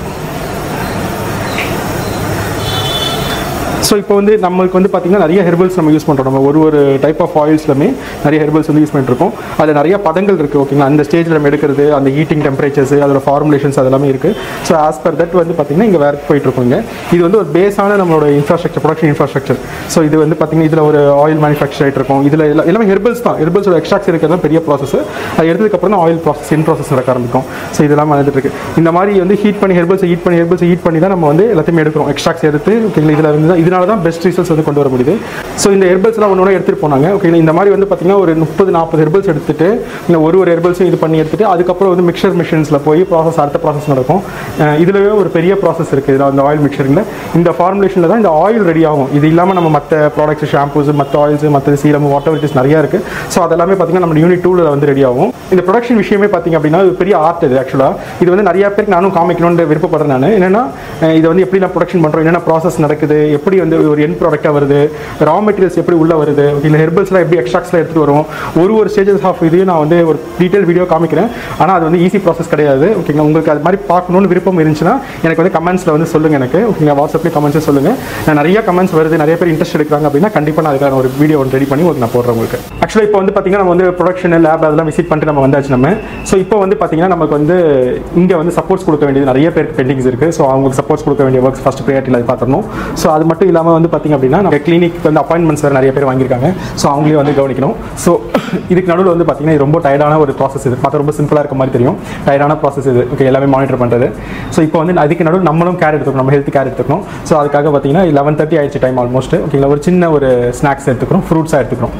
ஸோ இப்போ வந்து நம்மளுக்கு வந்து பார்த்தீங்கன்னா நிறைய ஹெர்பல்ஸ் நம்ம யூஸ் பண்ணுறோம் நம்ம ஒரு ஒரு டைப் ஆஃப் ஆயில்ஸ்லுமே நிறைய ஹெர்பல்ஸ் வந்து யூஸ் பண்ணிட்டு இருக்கோம் அதில் நிறைய பதங்கள் இருக்குது ஓகேங்களா அந்த ஸ்டேஜில் நம்ம எடுக்கிறது அந்த ஹீட்டிங் டெம்பரேச்சர்ஸ் அதோட ஃபார்முலேஷன்ஸ் அதெல்லாமே இருக்குது ஸோ ஆஸ் பர் தட் வந்து பார்த்தீங்கன்னா இங்கே வேறு போயிட்டு இருக்கோங்க இது வந்து ஒரு பேஸான நம்மளோட இன்ஃப்ராஸ்ட்ரக்சர் ப்ரொடக்ஷன் இன்ஃப்ராஸ்ட்ரக்சர் ஸோ இது வந்து பார்த்தீங்கன்னா இதில் ஒரு ஆயில் மேனுஃபேக்சர் ஆகிட்டு இருக்கும் இதில் எல்லாம் எல்லாமே ஹெர்பல்ஸ் தான் ஹெர்பல்ஸோட எக்ஸ்ட்ராக்ஸ் இருக்கிறது தான் பெரிய ப்ராசஸ் அது எடுத்ததுக்கப்புறம் தான் ஆயில் ப்ராசஸ் இன் ப்ராசஸ் நடக்க ஆரம்பிக்கும் ஸோ இதெல்லாம் வந்துட்டு இருக்கு இந்த மாதிரி வந்து ஹீட் பண்ணி ஹெர்பல்ஸ் ஹீட் பண்ணி ஹெர்பல்ஸ் ஹீட் பண்ணி தான் நம்ம வந்து எல்லாத்தையுமே எடுக்கிறோம் எக்ஸ்ட்ராக்ஸ் எடுத்து ஓகேங்களா இதில் இருந்து தான் இதனால தான் பெஸ்ட் ரிசல்ட்ஸ் வந்து கொண்டு வர முடியுது ஸோ இந்த ஹெர்பல்ஸ்லாம் ஒன்று ஒன்று எடுத்துகிட்டு போனாங்க ஓகே இந்த மாதிரி வந்து பார்த்தீங்கன்னா ஒரு முப்பது நாற்பது ஹெர்பல்ஸ் எடுத்துட்டு இந்த ஒரு ஒரு ஹெர்பல்ஸும் இது பண்ணி எடுத்துட்டு அதுக்கப்புறம் வந்து மிக்சர் மிஷின்ஸில் போய் ப்ராசஸ் அடுத்த ப்ராசஸ் நடக்கும் அஹ் இதுலவே ஒரு பெரிய ப்ராசஸ் இருக்குது இதில் அந்த ஆயில் மிக்சரில் இந்த ஃபார்முலேஷனில் தான் இந்த ஆயில் ரெடி ஆகும் இது இல்லாமல் நம்ம மற்ற ப்ராடக்ட்ஸ் ஷாம்பூஸ் மற்ற ஆயில்ஸ் மற்ற சீரம் வாட்டர் இட் நிறையா இருக்குது ஸோ அதெல்லாமே பார்த்தீங்கன்னா நம்ம யூனிட் டூவில் வந்து ரெடி ஆகும் இந்த ப்ரொடக்ஷன் விஷயமே பார்த்தீங்க அப்படின்னா இது பெரிய ஆர்ட் இது ஆக்சுவலாக இது வந்து நிறைய பேருக்கு நானும் காமிக்கணும்னு விருப்பப்படுறேன் நான் என்னன்னா அஹ் இதை வந்து எப்படி நான் ப்ரொடக்ஷன் பண்ணுறோம் என்னென்ன ப்ராசஸ் நடக்குது எப்படி வந்து ஒரு என் ப்ராடக்டாக வருது ரா மெட்டீரியல்ஸ் எப்படி உள்ளே வருது இல்லை ஹெர்பல்ஸ்லாம் எப்படி எக்ஸ்ட்ராக்ஸ்லாம் எடுத்துகிட்டு வரும் ஒரு ஒரு ஸ்டேஜஸ் ஆஃப் இதையும் நான் வந்து ஒரு டீட்டெயில் வீடியோ காமிக்கிறேன் ஆனால் அது வந்து ஈஸி ப்ராசஸ் கிடையாது ஓகேங்களா உங்களுக்கு அது மாதிரி பார்க்கணும்னு விருப்பம் இருந்துச்சுன்னா எனக்கு வந்து கமெண்ட்ஸில் வந்து சொல்லுங்கள் எனக்கு ஓகேங்களா வாட்ஸ்அப்லேயும் கமெண்ட்ஸே சொல்லுங்கள் நான் நிறைய கமெண்ட்ஸ் வருது நிறைய பேர் இன்ட்ரெஸ்ட் எடுக்கிறாங்க அப்படின்னா கண்டிப்பாக நான் அதுக்கான ஒரு வீடியோ ஒன்று ரெடி பண்ணி உங்களுக்கு நான் போடுறேன் உங்களுக்கு ஆக்சுவலாக இப்போ வந்து பார்த்தீங்கன்னா நம்ம வந்து ப்ரொடக்ஷன் லேப் அதெல்லாம் விசிட் பண்ணிட்டு நம்ம வந்தாச்சு நம்ம ஸோ இப்போ வந்து பார்த்தீங்கன்னா நமக்கு வந்து இங்கே வந்து சப்போர்ட்ஸ் கொடுக்க வேண்டியது நிறைய பேருக்கு பெண்டிங்ஸ் இருக்குது ஸோ அவங்களுக்கு சப்போர்ட்ஸ் கொடுக்க வேண்டிய ஒர்க்ஸ் ஃபஸ்ட் ப்ரையாரிட்டியில் அது பார்த்துடணும் ஸோ அது மட்டும் இல்லாமல் வந்து பார்த்தீங்க அப்படின்னா நம்ம கிளினிக் வந்து அப்பாயின்மெண்ட்ஸ் வேறு நிறைய பேர் வாங்கியிருக்காங்க ஸோ அவங்களையும் வந்து கவனிக்கணும் ஸோ இதுக்கு நடுவில் வந்து பார்த்தீங்கன்னா இது ரொம்ப டயர்டான ஒரு ப்ராசஸ் இது பார்த்தா ரொம்ப சிம்பிளாக இருக்க மாதிரி தெரியும் டயர்டான ப்ராசஸ் இது ஓகே எல்லாமே மானிட்டர் பண்ணுறது ஸோ இப்போ வந்து அதுக்கு நடுவில் நம்மளும் கேர் எடுத்துக்கணும் நம்ம ஹெல்த் கேர் எடுத்துக்கணும் ஸோ அதுக்காக பார்த்தீங்கன்னா லெவன் தேர்ட்டி ஆயிடுச்சு டைம் ஆல்மோஸ்ட் ஓகேங்களா ஒரு சின்ன ஒரு ஸ்நாக்ஸ் எடுத்துக்கிறோம் ஃப்ரூட்ஸாக எடுத்துக்கிறோம்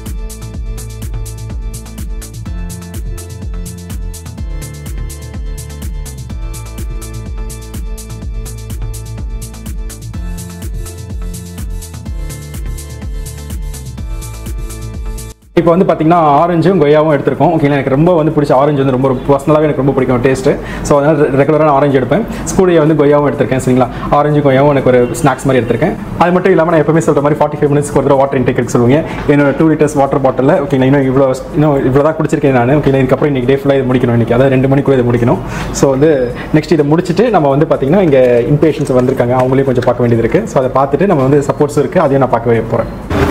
இப்போ வந்து பார்த்தீங்கன்னா ஆரஞ்சும் கொய்யாவும் எடுத்திருக்கோம் ஓகேங்களா எனக்கு ரொம்ப வந்து பிடிச்ச ஆரஞ்சு வந்து ரொம்ப பர்சனலாகவே எனக்கு ரொம்ப பிடிக்கும் டேஸ்ட்டு ஸோ அதனால் ரெகுலராக நான் ஆரஞ்சு எடுப்பேன் ஸ்கூலில் வந்து கொய்யாவும் எடுத்திருக்கேன் சரிங்களா ஆரஞ்சு கொய்யாவும் எனக்கு ஒரு ஸ்நாக்ஸ் மாதிரி எடுத்திருக்கேன் அது மட்டும் இல்லாமல் நான் எப்பவுமே சொல்கிற மாதிரி ஃபார்ட்டி ஃபைவ் மினிட்ஸ்க்கு ஒரு தடவை வாட்டர் இன்டேக் எடுக்க சொல்லுவீங்க என்னோட டூ லிட்டர்ஸ் வாட்டர் பாட்டில் ஓகேங்களா இன்னும் இவ்வளோ இன்னும் இவ்வளோ தான் குடிச்சிருக்கேன் நான் ஓகேங்களா இதுக்கப்புறம் இன்றைக்கி டே ஃபுல்லாக இது முடிக்கணும் இன்றைக்கி அதாவது ரெண்டு மணிக்குள்ளே இது முடிக்கணும் ஸோ வந்து நெக்ஸ்ட் இதை முடிச்சுட்டு நம்ம வந்து பார்த்தீங்கன்னா இங்கே இன்பேஷன்ஸ் வந்திருக்காங்க அவங்களையும் கொஞ்சம் பார்க்க வேண்டியது இருக்குது ஸோ அதை பார்த்துட்டு நம்ம வந்து சப்போர்ட்ஸ் இருக்குது அதையும் நான் பார்க்க போகிறேன்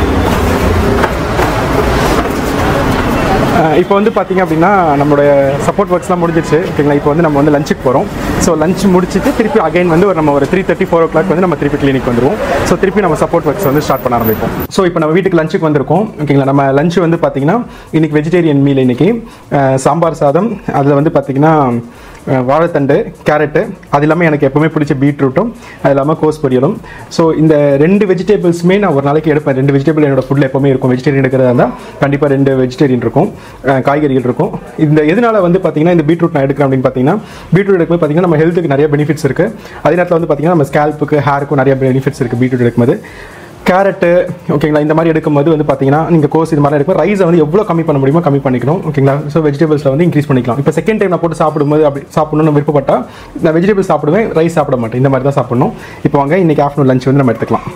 இப்போ வந்து பார்த்தீங்க அப்படின்னா நம்மளுடைய சப்போர்ட் ஒர்க்ஸ்லாம் முடிஞ்சிருச்சு ஓகேங்களா இப்போ வந்து நம்ம வந்து லஞ்சுக்கு போகிறோம் ஸோ லஞ்ச் முடிச்சுட்டு திருப்பி அகைன் வந்து ஒரு நம்ம ஒரு three thirty four o'clock வந்து நம்ம திருப்பி கிளினிக் வந்துருவோம் ஸோ திருப்பி நம்ம சப்போர்ட் ஒர்க்ஸ் வந்து ஸ்டார்ட் பண்ண ஆரம்பிப்போம் ஸோ இப்போ நம்ம வீட்டுக்கு லஞ்சுக்கு வந்திருக்கோம் ஓகேங்களா நம்ம லஞ்ச் வந்து பார்த்தீங்கன்னா இன்னைக்கு வெஜிடேரியன் மீல் இன்னைக்கு அஹ், சாம்பார் சாதம் அதில் வந்து பார்த்தீங்கன்னா அஹ், வாழைத்தண்டு கேரட்டு அது இல்லாமல் எனக்கு எப்பவுமே பிடிச்ச பீட்ரூட்டும் அது இல்லாமல் கோஸ் பொரியலும் ஸோ இந்த ரெண்டு வெஜிடபிள்ஸுமே நான் ஒரு நாளைக்கு எடுப்பேன் ரெண்டு வெஜிடபிள் என்னோட ஃபுட்டில் எப்பவுமே இருக்கும் வெஜிடேரியன் எடுக்கிறதா இருந்தால் கண்டிப்பாக ரெண்டு வெஜிடேரியன் இருக்கும் அஹ், காய்கறிகள் இருக்கும் இந்த எதனால வந்து பார்த்தீங்கன்னா இந்த பீட்ரூட் நான் எடுக்கிறேன் அப்படின்னு பார்த்தீங்கன்னா பீட்ரூட் எடுக்கும்போது பார்த்தீங்கன்னா நம்ம ஹெல்த்துக்கு நிறைய பெனிஃபிட்ஸ் இருக்குது அதே நேரத்தில் வந்து பார்த்தீங்கன்னா நம்ம ஸ்கேல்ப்புக்கு ஹேருக்கும் நிறைய பெனிஃபிட்ஸ் இருக்குது பீட்ரூட் எடுக்கும்போது கேரட்டு ஓகேங்களா இந்த மாதிரி எடுக்கும்போது வந்து பார்த்தீங்கன்னா நீங்கள் கோஸ் இது மாதிரி எடுக்கும் ரைஸை வந்து எவ்வளோ கம்மி பண்ண முடியுமோ கம்மி பண்ணிக்கணும் ஓகேங்களா ஸோ வெஜிடபிள்ஸில் வந்து இன்க்ரீஸ் பண்ணிக்கலாம் இப்போ செகண்ட் டைம் நான் போட்டு சாப்பிடும்போது அப்படி சாப்பிடணும்னு விருப்பப்பட்டா நான் வெஜிடபிள் சாப்பிடுவேன் ரைஸ் சாப்பிட மாட்டேன் இந்த மாதிரி தான் சாப்பிடணும் இப்போ வாங்க இன்னைக்கு ஆஃப்டர்நூன் லஞ்ச் வந்து நம்ம எடுத்துக்கலாம்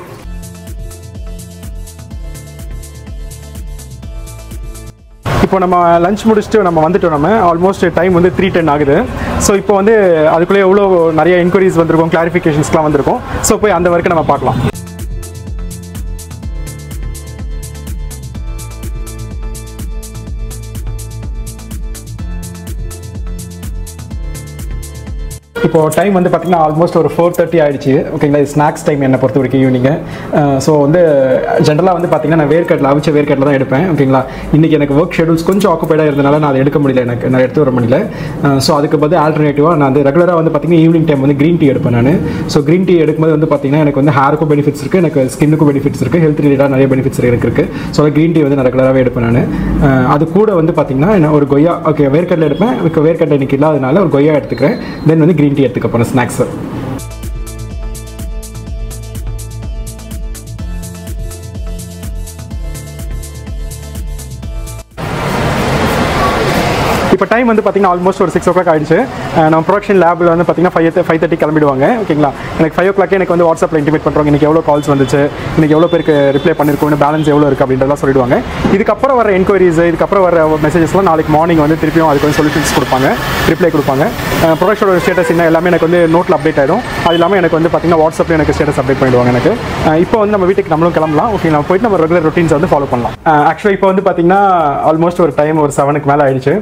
இப்போ நம்ம லஞ்ச் முடிச்சுட்டு நம்ம வந்துட்டோம் நம்ம ஆல்மோஸ்ட் டைம் வந்து த்ரீ டென் ஆகுது ஸோ இப்போ வந்து அதுக்குள்ளே எவ்வளோ நிறைய என்கொயரிஸ் வந்திருக்கும் கிளாரிஃபிகேஷன்ஸ்லாம் வந்திருக்கும் ஸோ போய் அந்த வரைக்கும் நம்ம பார்க்கலாம் இப்போ டைம் வந்து பார்த்தீங்கன்னா ஆல்மோஸ்ட் ஒரு ஃபோர் தேர்ட்டி ஆயிடுச்சு ஓகேங்களா இது ஸ்நாக்ஸ் டைம் என்னை பொறுத்த வரைக்கும் ஈவினிங்கு ஸோ வந்து ஜென்ரலாக வந்து பார்த்தீங்கன்னா நான் வேர்க்கட்டில் அவிச்ச வேர்க்கட்டில் தான் எடுப்பேன் ஓகேங்களா இன்றைக்கி எனக்கு ஒர்க் ஷெடியூல்ஸ் கொஞ்சம் ஆக்குபைடாக இருந்தனால நான் அதை எடுக்க முடியல எனக்கு நான் எடுத்து வர முடியல ஸோ அதுக்கு பதில் ஆல்டர்னேட்டிவாக நான் வந்து ரெகுலராக வந்து பார்த்தீங்கன்னா ஈவினிங் டைம் வந்து க்ரீன் டீ எடுப்பேன் நான் ஸோ க்ரீன் டீ எடுக்கும்போது வந்து பார்த்தீங்கன்னா எனக்கு வந்து ஹேருக்கும் பெனிஃபிட்ஸ் இருக்குது எனக்கு ஸ்கின்னுக்கும் பெனிஃபிட்ஸ் இருக்குது ஹெல்த் ரிலேட்டாக நிறைய பெனிஃபிட்ஸ் எனக்கு இருக்குது ஸோ க்ரீன் டீ வந்து நான் ரெகுலராகவே எடுப்பேன் நான் அது கூட வந்து பார்த்தீங்கன்னா என்ன ஒரு கொய்யா ஓகே வேர்க்கடலை எடுப்பேன் இப்போ வேர்க்கடலை இன்னைக்கு இல்லாதனால ஒரு கொய்யா எடுத்துக்கிறேன் தென் வந்து க்ரீன் டீ எடுத்துக்க போகிறேன் ஸ்நாக்ஸ் இப்போ டைம் வந்து பார்த்தீங்கன்னா ஆல்மோஸ்ட் ஒரு சிக்ஸ் ஓ கிளாக் ஆயிடுச்சு அஹ் நம்ம ப்ரொடக்ஷன் லேபில் வந்து பார்த்தீங்கன்னா ஃபைவ் ஃபைவ் தேர்ட்டி கிளம்பிடுவாங்க ஓகேங்களா எனக்கு ஃபைவ் ஓ கிளாக்கே எனக்கு வந்து வாட்ஸ்அப்பில் இன்டிமேட் பண்ணுறாங்க இன்றைக்கி எவ்வளோ கால்ஸ் வந்துச்சு இன்றைக்கி எவ்வளோ பேருக்கு ரிப்ளை பண்ணியிருக்கோம் பேலன்ஸ் எவ்வளோ இருக்குது அப்படின்றதெல்லாம் சொல்லிடுவாங்க இதுக்கப்புறம் வர என்கொயரிஸ் இதுக்கப்புறம் வர மெசேஜஸ்லாம் நாளைக்கு மார்னிங் வந்து திருப்பியும் அதுக்கு வந்து சொல்யூஷன்ஸ் கொடுப்பாங்க ரிப்ளை கொடுப்பாங்க ப்ரொடக்ஷனோட ஸ்டேட்டஸ் என்ன எல்லாமே எனக்கு வந்து நோட்டில் அப்டேட் ஆகிடும் அது இல்லாமல் எனக்கு வந்து பார்த்தீங்கன்னா வாட்ஸ்அப்பில் எனக்கு ஸ்டேட்டஸ் அப்டேட் பண்ணிடுவாங்க எனக்கு அஹ் இப்போ வந்து நம்ம வீட்டுக்கு நம்மளும் கிளம்பலாம் ஓகே நம்ம போயிட்டு நம்ம ரெகுலர் ரொட்டீன்ஸ் வந்து ஃபாலோ பண்ணலாம் ஆக்சுவலாக இப்போ வந்து பார்த்தீங்கன்னா ஆல்மோஸ்ட் ஒரு டைம் ஒரு செவனுக்கு மேலே ஆயிடுச்சு ஸோ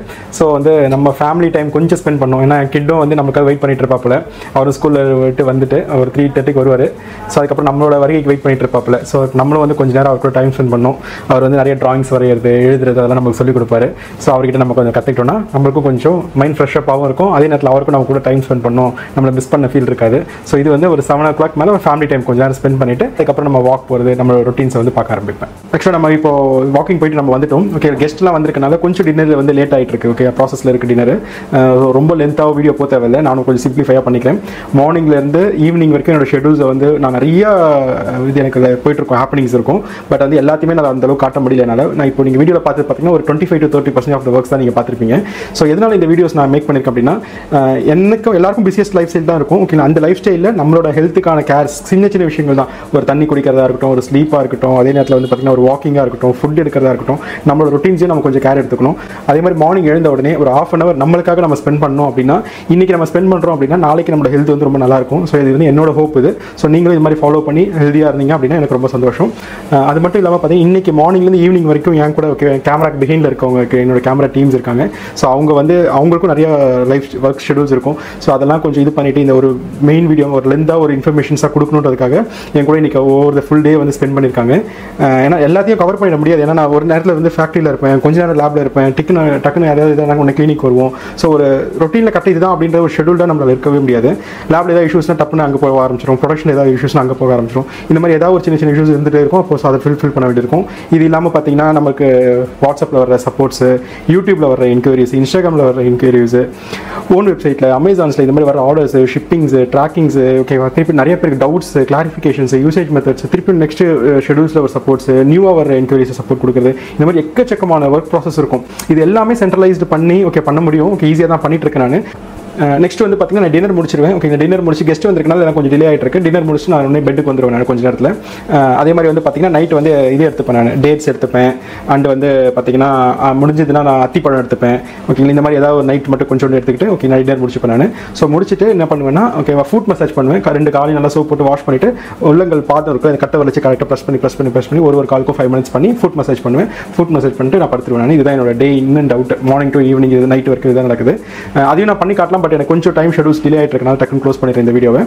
வந்து நம்ம ஃபேமிலி டைம் கொஞ்சம் ஸ்பெண்ட் பண்ணோம் ஏன்னா கிட்டும் வந்து நமக்காக வெயிட் பண்ணிட்டு இருப்பாப்புல அவரும் ஸ்கூலில் விட்டு வந்துட்டு அவர் த்ரீ தேர்ட்டிக்கு வருவார் ஸோ அதுக்கப்புறம் நம்மளோட வருகைக்கு வெயிட் பண்ணிட்டு இருப்பாப்புல ஸோ நம்மளும் வந்து கொஞ்ச நேரம் அவர் கூட டைம் ஸ்பெண்ட் பண்ணோம் அவர் வந்து நிறைய ட்ராயிங்ஸ் வரைகிறது எழுதுறது அதெல்லாம் நமக்கு சொல்லிக் கொடுப்பாரு ஸோ அவர்கிட்ட நம்ம கொஞ்சம் கற்றுக்கிட்டோம்னா நம்மளுக்கும் கொஞ்சம் மைண்ட் ஃப்ரெஷ்ஷப்பாகவும் இருக்கும் அதே நேரத்தில் அவருக்கும் நம்ம கூட டைம் ஸ்பெண்ட் பண்ணோம் நம்மளை மிஸ் பண்ண ஃபீல் இருக்காது ஸோ இது வந்து ஒரு செவன் ஓ கிளாக் மேலே ஃபேமிலி டைம் கொஞ்சம் நேரம் ஸ்பெண்ட் பண்ணிட்டு அதுக்கப்புறம் நம்ம வாக் போகிறது நம்மளோட ரொட்டீன்ஸை வந்து பார்க்க ஆரம்பிப்பேன் ஆக்சுவலாக நம்ம இப்போ வாக்கிங் போயிட்டு நம்ம வந்துட்டோம் ஓகே கெஸ்ட்லாம் வந்திருக்கனால கொஞ்சம் டின்னர் வந்து லேட் ஆகிட்டு இருக்கு ஓகே ப்ராசஸில் இருக்கு டின்னர் ரொம்ப லென்த்தாக வீடியோ போக தேவையில்லை நானும் கொஞ்சம் சிம்பிளிஃபையாக பண்ணிக்கிறேன் மார்னிங்லேருந்து ஈவினிங் வரைக்கும் என்னோட ஷெடியூல்ஸை வந்து நான் நிறைய அஹ், இது எனக்கு போயிட்டு இருக்கும் ஹாப்பனிங்ஸ் இருக்கும் பட் வந்து எல்லாத்தையுமே நான் அந்த அளவுக்கு காட்ட முடியல என்னால் நான் இப்போ நீங்கள் வீடியோவில் பார்த்து பார்த்தீங்கன்னா ஒரு twenty five to thirty percent of the works தான் நீங்கள் பார்த்துருப்பீங்க ஸோ எதனால் இந்த வீடியோஸ் நான் மேக் பண்ணியிருக்கேன் அப்படின்னா அஹ், எனக்கும் எல்லாருக்கும் பிஸியஸ்ட் லைஃப் ஸ்டைல் தான் இருக்கும் ஓகே அந்த லைஃப் ஸ்டைலில் நம்மளோட ஹெல்த்துக்கான கேர் சின்ன சின்ன விஷயங்கள் தான் ஒரு தண்ணி குடிக்கிறதா இருக்கட்டும் ஒரு ஸ்லீப்பாக இருக்கட்டும் அதே நேரத்தில் வந்து பார்த்தீங்கன்னா ஒரு வாக்கிங்காக இருக்கட்டும் ஃபுட் எடுக்கிறதா இருக்கட்டும் நம்மளோட ரொட்டீன்ஸையும் நம்ம கொஞ்சம் கேர் எடுத்துக்கணும் அதே மாதிரி மார்னிங் எழுந்த உடனே ஒரு ஆஃப் அன் அவர் நம்மளுக்காக நம்ம ஸ்பெண்ட் பண்ணோம் அப்படின்னா இன்னைக்கு நம்ம ஸ்பெண்ட் பண்ணுறோம் அப்படின்னா நாளைக்கு நம்மளோட ஹெல்த் வந்து ரொம்ப நல்லா இருக்கும் ஸோ இது வந்து என்னோட ஹோப் இது ஸோ நீங்களும் இது மாதிரி ஃபாலோ பண்ணி ஹெல்த்தியாக இருந்தீங்க அப்படின்னா எனக்கு ரொம்ப சந்தோஷம் அஹ் அது மட்டும் இல்லாமல் பார்த்தீங்கன்னா இன்னைக்கு மார்னிங்லேருந்து ஈவினிங் வரைக்கும் என் கூட கேமராக்கு பிஹைண்டில் இருக்கவங்க இருக்கு, என்னோட கேமரா டீம்ஸ் இருக்காங்க ஸோ அவங்க வந்து அவங்களுக்கும் நிறைய லைஃப் ஒர்க் ஷெடியூல்ஸ் இருக்கும் ஸோ அதெல்லாம் கொஞ்சம் இது பண்ணிட்டு இந்த ஒரு மெயின் வீடியோ ஒரு லெந்தாக ஒரு இன்ஃபர்மேஷன்ஸாக கொடுக்கணுன்றதுக்காக என் கூட இன்னைக்கு ஒவ்வொரு ஃபுல் டே வந்து ஸ்பெண்ட் பண்ணியிருக்காங்க அஹ் ஏன்னா எல்லாத்தையும் கவர் பண்ணிட முடியாது ஏன்னா நான் ஒரு நேரத்தில் வந்து ஃபேக்ட்ரியில் இருப்பேன் கொஞ்ச நேரம் லேபில் இருப்பேன் டக்குன்னு டக்குன்னு யாராவது இதாக நாங்கள் ஒன்று கிளினிக் வருவோம் ஸோ ஒரு ரொட்டீனில் கட்ட இதுதான் அப்படின்ற ஒரு ஷெடியூல் தான் நம்மளால் இருக்கவே முடியாது லேபில் ஏதாவது இஷ்யூஸ்னால் டப்புன்னு அங்கே போக ஆரம்பிச்சிடும் ப்ரொடக்ஷன் ஏதாவது இஷ்யூஸ்னா அங்கே போக ஆரம்பிச்சிடும் இந்த மாதிரி ஏதாவது ஒரு சின்ன சின்ன இஷ்யூஸ் இருந்துகிட்டே இருக்கும் அப்போ அதை ஃபில் ஃபில் பண்ண வேண்டியிருக்கும் இது இல்லாமல் பார்த்தீங்கன்னா நமக்கு வாட்ஸ்அப்பில் வர சப்போர்ட்ஸு யூடியூப்பில் வர என்கொயரிஸ் இன்ஸ்டாகிராமில் வர என்கொயரிஸ் ஓன் வெப்சைட்டில் அமேசான்ஸில் இந்த மாதிரி வர ஆர்டர்ஸ் ஷிப்பிங்ஸு ட்ராக்கிங்ஸு ஓகேவா திருப்பி நிறைய பேருக்கு டவுட்ஸ் கிளாரிஃபிகேஷன்ஸ் யூசேஜ் மெத்தட்ஸ் திருப்பி நெக்ஸ்ட் ஷெடியூல்ஸில் ஒரு சப்போர்ட்ஸ் நியூவாக வர என்கொயரிஸ் சப்போர்ட் கொடுக்குறது இந்த மாதிரி எக்கச்சக்கமான ஒர்க் ப்ராசஸ் இருக்கும் இது எல்லாமே சென்ட்ரலைஸ்டு பண்ணி ஓகே பண்ண முடியும் ஓகே ஈஸியாக தான் பண்ணிட்டு இருக்கேன் நான் நெக்ஸ்ட் வந்து பார்த்தீங்கன்னா நான் டின்னர் முடிச்சிருவேன் ஓகே இந்த டின்னர் முடிச்சு கெஸ்ட் வந்திருக்கனால எனக்கு கொஞ்சம் டிலே ஆகிட்டு இருக்கு டின்னர் முடிச்சு நான் உடனே பெட்டுக்கு வந்துருவேன் நான் கொஞ்ச நேரத்தில் அஹ் அதே மாதிரி வந்து பார்த்தீங்கன்னா நைட் வந்து இது எடுத்துப்பேன் நான் டேட்ஸ் எடுத்துப்பேன் அண்ட் வந்து பார்த்தீங்கன்னா அஹ் முடிஞ்சதுன்னா நான் அத்திப்பழம் எடுத்துப்பேன் ஓகேங்களா இந்த மாதிரி ஏதாவது ஒரு நைட் மட்டும் கொஞ்சோண்டு எடுத்துக்கிட்டு ஓகே நான் டின்னர் முடிச்சுப்பேன் நான் ஸோ முடிச்சுட்டு என்ன பண்ணுவேன்னா ஓகேவா ஃபுட் மசாஜ் பண்ணுவேன் க- ரெண்டு காலையும் நல்லா சோப் போட்டு வாஷ் பண்ணிட்டு உள்ளங்கள் பாதம் இருக்கும் அதை கட்டை வச்சு கரெக்டாக ப்ரெஸ் பண்ணி ப்ரெஸ் பண்ணி ப்ரெஸ் பண்ணி ஒரு ஒரு காலுக்கும் ஃபைவ் மினிட்ஸ் பண்ணி ஃபுட் மசாஜ் பண்ணுவேன் ஃபுட் மசாஜ் பண்ணிட்டு நான் படுத்துருவேன் நான் இதுதான் என்னோட டே இன்னும் டவுட் மார்னிங் டு ஈவினிங் இது நைட் வரைக்கும் இதுதான் நடக்குது அஹ் அதையும் நான் பண்ணி காட்டலாம் பட் எனக்கு கொஞ்சம் டைம் ஷெடியூல்ஸ் டிலே ஆகிட்டு இருக்கனால டக்குன்னு க்ளோஸ் பண்ணிடுறேன் இந்த வீடியோவை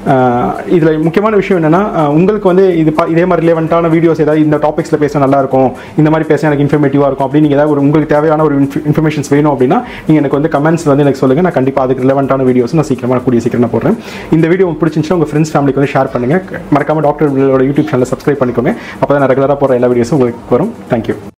இதில் முக்கியமான விஷயம் என்னன்னா அஹ் உங்களுக்கு வந்து இது பா- இதே மாதிரி ரிலேவெண்ட்டான வீடியோஸ் ஏதாவது இந்த டாபிக்ஸில் பேச நல்லா இருக்கும் இந்த மாதிரி பேச எனக்கு இன்ஃபர்மேட்டிவாக இருக்கும் அப்படின்னு நீங்கள் ஏதாவது ஒரு உங்களுக்கு தேவையான ஒரு இன்ஃபர்மேஷன்ஸ் வேணும் அப்படின்னா நீங்கள் எனக்கு வந்து கமெண்ட்ஸ் வந்து எனக்கு சொல்லுங்கள் நான் கண்டிப்பாக அதுக்கு ரிலவெண்ட்டான வீடியோஸ் நான் சீக்கிரமாக கூடிய சீக்கிரம் நான் போடுறேன் இந்த வீடியோ உங்களுக்கு பிடிச்சிருந்துச்சுன்னா உங்கள் ஃப்ரெண்ட்ஸ் ஃபேமிலிக்கு வந்து ஷேர் பண்ணுங்கள் மறக்காம டாக்டர் யூடியூப் சேனலை சப்ஸ்கிரைப் பண்ணிக்கோங்க அப்போ தான் நான் ரெகுலராக போகிற எல்லா வீடியோஸும் உங்களுக்கு வரும் தேங்க்யூ